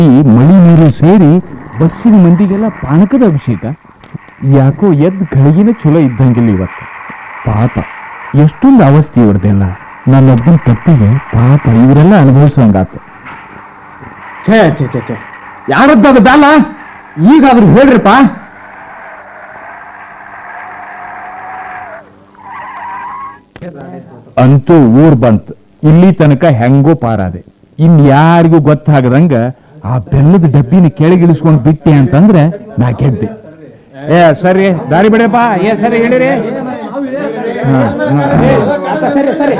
ಈ ಮಳಿ ನೀರು ಸೇರಿ ಬಸ್ಸಿನ ಮಂದಿಗೆಲ್ಲ ಪಾನಕದ ಅಭಿಷೇಕ ಯಾಕೋ ಎದ್ದು ಗಳಿಗಿನ ಚಲೋ ಇದ್ದಂಗಿಲ್ಲ ಇವತ್ತು ಪಾಪ ಎಷ್ಟೊಂದು ಅವಸ್ಥೆ ಇವ್ರದೆಲ್ಲ ನನ್ನೊಬ್ಬನ ತಪ್ಪಿಗೆ ಪಾಪ ಇವರೆಲ್ಲ ಅನುಭವಿಸೋಂಗಾತು ಛೇ ಛೇ ಛೇ ಛೇ ಯಾರದ್ದದು ಬ್ಯಾಲ ಈಗಾದ್ರೂ ಹೇಳ್ರಿಪ್ಪ ಅಂತೂ ಊರ್ ಬಂತು ಇಲ್ಲಿ ತನಕ ಹೆಂಗೋ ಪಾರಾದೆ ಇನ್ ಯಾರಿಗೂ ಗೊತ್ತಾಗದಂಗ ಆ ಬೆಲ್ಲದ ಡಬ್ಬಿನ ಕೆಳಗಿಳಿಸ್ಕೊಂಡ್ ಬಿಟ್ಟೆ ಅಂತಂದ್ರೆ ನಾ ಗೆದ್ದೆ ಏ ಸರಿ ದಾರಿ ಬಿಡಪ್ಪ ಏ ಸರಿ ಹೇಳಿರಿ ಸರಿ ಸರಿ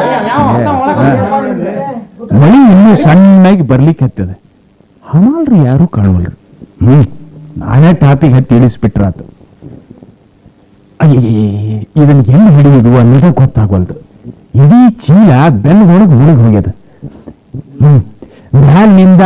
ಮಳಿ ಇನ್ನೂ ಸಣ್ಣಾಗಿ ಬರ್ಲಿಕ್ಕೆ ಹತ್ತದ ಹಮಾಲ್ರಿ ಯಾರು ಕಾಣವಲ್ರು ಹ್ಮ್ ನಾನೇ ಟಾಪಿಗೆ ಹತ್ತಿ ಇಳಿಸ್ಬಿಟ್ರಾತು ಅಯ್ಯೇ ಇದನ್ನ ಎಲ್ಲಿ ಹಿಡಿಯುವುದು ಅನ್ನೋದೇ ಗೊತ್ತಾಗವಲ್ದು ಇಡೀ ಚೀಲ ಬೆನ್ನೊಳಗೆ ಮುಳುಗ್ ಹೋಗ್ಯದ ಹ್ಮ್ ಮ್ಯಾಲಿನಿಂದ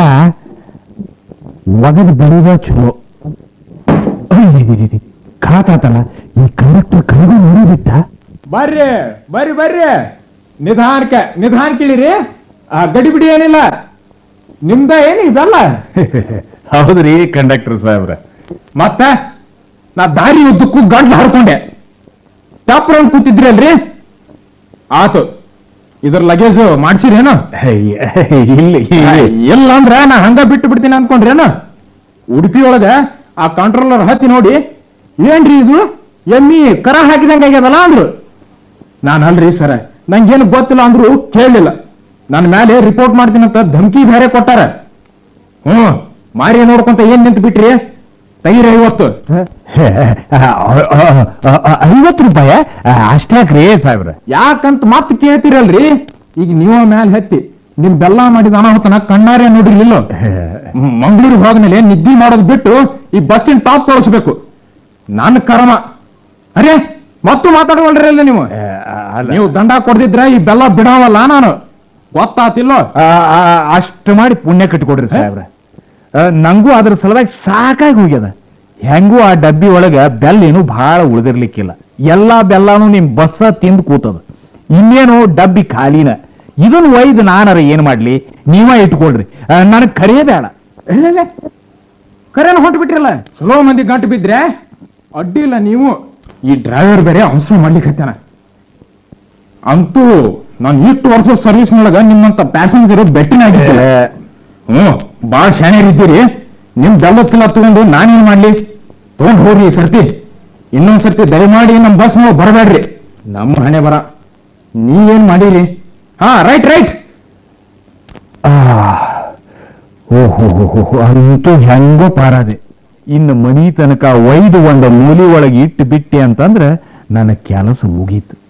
ಒಗದು ಬಿಡುವ ಚಲೋ ಅಯ್ಯಯ್ಯಯ್ಯಯ್ಯ, ಖಾತಾತಲ್ಲ ಈ ಕಂಡಕ್ಟರ್ ಕೈಗೂ ನೋಡಿಬಿಟ್ಟ ಬರ್ರಿ ಬರ್ರಿ ಬರ್ರಿ ನಿಧಾನಕ್ಕೆ ನಿಧಾನ ಕೇಳಿರಿ ಆ ಗಡಿ ಬಿಡಿ ಏನಿಲ್ಲ ನಿಮ್ದ ಏನು ಇವೆಲ್ಲ ಹೌದ್ರಿ ಕಂಡಕ್ಟರ್ ಸಾಹೇಬ್ರ ಮತ್ತೆ ನಾ ದಾರಿ ಉದ್ದಕ್ಕೂ ಗಂಟ್ಲು ಹರ್ಕೊಂಡೆ ಟಾಪ್ರಂಗ್ ಕೂತಿದ್ರಿ ಅಲ್ರಿ ಆತು ಇದ್ರ ಲಗೇಜ್ ಮಾಡ್ಸಿರೇನು ಇಲ್ಲಿ ಇಲ್ಲ ಅಂದ್ರ ನಾ ಹಂಗ ಬಿಟ್ಟು ಬಿಡ್ತೀನಿ ಅನ್ಕೊಂಡ್ರೇನು ಉಡುಪಿ ಒಳಗ ಆ ಕಂಟ್ರೋಲರ್ ಹತ್ತಿ ನೋಡಿ ಏನ್ರಿ ಇದು ಎಮ್ಮಿ ಕರ ಹಾಕಿದಂಗ ಆಗ್ಯದಲ್ಲ ಅಂದ್ರು ನಾನು ಅಲ್ರಿ ಸರ ನಂಗೇನು ಗೊತ್ತಿಲ್ಲ ಅಂದ್ರು ಕೇಳಲಿಲ್ಲ ನನ್ನ ಮೇಲೆ ರಿಪೋರ್ಟ್ ಮಾಡ್ತೀನಿ ಅಂತ ಧಮಕಿ ಬೇರೆ ಕೊಟ್ಟಾರ ಹ್ಮ್ ಮಾರಿ ನೋಡ್ಕೊಂತ ಏನ್ ನಿಂತು ಬಿಟ್ರಿ ತೈರ ಐವತ್ತು ಐವತ್ತು ರೂಪಾಯ ಅಷ್ಟಾಕ್ರಿ ಸಾಹೇಬ್ರ ಯಾಕಂತ ಮತ್ ಕೇಳ್ತಿರಲ್ರಿ ಈಗ ನೀವ ಮ್ಯಾಲ ಹತ್ತಿ ನಿಮ್ ಬೆಲ್ಲ ಮಾಡಿದ ಅನಾಹುತನ ಕಣ್ಣಾರೆ ನೋಡ್ರಿ ಇಲ್ಲೋ ಮಂಗಳೂರಿಗೆ ಹೋದ್ಮೇಲೆ ನಿದ್ದೆ ಮಾಡೋದು ಬಿಟ್ಟು ಈ ಬಸ್ಸಿನ ಟಾಪ್ ತೋರಿಸ್ಬೇಕು ನನ್ನ ಕರ್ಮ ಅರೆ ಮತ್ತು ಮಾತಾಡವಲ್ರಿ ಅಲ್ಲ ನೀವು ನೀವು ದಂಡ ಕೊಡ್ದಿದ್ರ ಈ ಬೆಲ್ಲ ಬಿಡಾವಲ್ಲ ನಾನು ಗೊತ್ತಾತಿಲ್ಲೋ ಅಷ್ಟು ಮಾಡಿ ಪುಣ್ಯ ಕಟ್ಕೊಡ್ರಿ ಸಾಹೇಬ್ರ ಆ, ನಂಗೂ ಅದ್ರ ಸಲುವಾಗಿ ಸಾಕಾಗಿ ಹೋಗ್ಯದ ಹೆಂಗೂ ಆ ಡಬ್ಬಿ ಒಳಗ ಬೆಲ್ಲ ಏನು ಬಹಳ ಉಳಿದಿರ್ಲಿಕ್ಕಿಲ್ಲ ಎಲ್ಲಾ ಬೆಲ್ಲಾನು ನಿಮ್ ಬಸ್ಸ ತಿಂದು ಕೂತದ ಇನ್ನೇನು ಡಬ್ಬಿ ಖಾಲಿನ ಇದನ್ನ ಒಯ್ದು ನಾನರ ಏನ್ ಮಾಡ್ಲಿ ನೀವ ಇಟ್ಕೊಳ್ರಿ ನನಗ್ ಕರಿಯೇ ಬೇಡ ಕರೆನ ಹೊಂಟು ಬಿಟ್ರಲ್ಲ ಚಲೋ ಮಂದಿ ಗಂಟು ಬಿದ್ರೆ ಅಡ್ಡಿಲ್ಲ ನೀವು ಈ ಡ್ರೈವರ್ ಬೇರೆ ಅವಸರ ಮಾಡ್ಲಿಕ್ಕೆ ಹತ್ತಾನ ಅಂತೂ ನಾನು ಇಷ್ಟು ವರ್ಷ ಸರ್ವಿಸ್ನೊಳಗ ನಿಮ್ಮಂತ ಪ್ಯಾಸೆಂಜರ್ ಬೆಟ್ಟಿನಾಗಿದ್ದಿಲ್ಲ ಹ್ಞೂ ಬಾಳ್ ಶಾಣ್ಯರಿದ್ದೀರಿ ನಿಮ್ ಬೆಲ್ಲ ಚಲ ತಗೊಂಡು ನಾನೇನ್ ಮಾಡ್ಲಿ ತಗೊಂಡ್ ಹೋಗ್ರಿ ಈ ಸರ್ತಿ ಇನ್ನೊಂದ್ ಸರ್ತಿ ದಯಮಾಡಿ ನಮ್ ಬಸ್ ನೀವು ಬರಬೇಡ್ರಿ ನಮ್ಮ ಹಣೆ ಬರ ನೀವೇನ್ ಮಾಡಿರಿ ಹಾ ರೈಟ್ ರೈಟ್ ಓಹೋ ಅಂತೂ ಹೆಂಗೋ ಪಾರಾದೆ ಇನ್ನು ಮನಿ ತನಕ ಒಯ್ದು ಒಂದು ಮೂಲಿ ಒಳಗೆ ಇಟ್ಟು ಬಿಟ್ಟೆ ಅಂತಂದ್ರೆ ನನ್ನ ಕೆಲಸ ಮುಗೀತು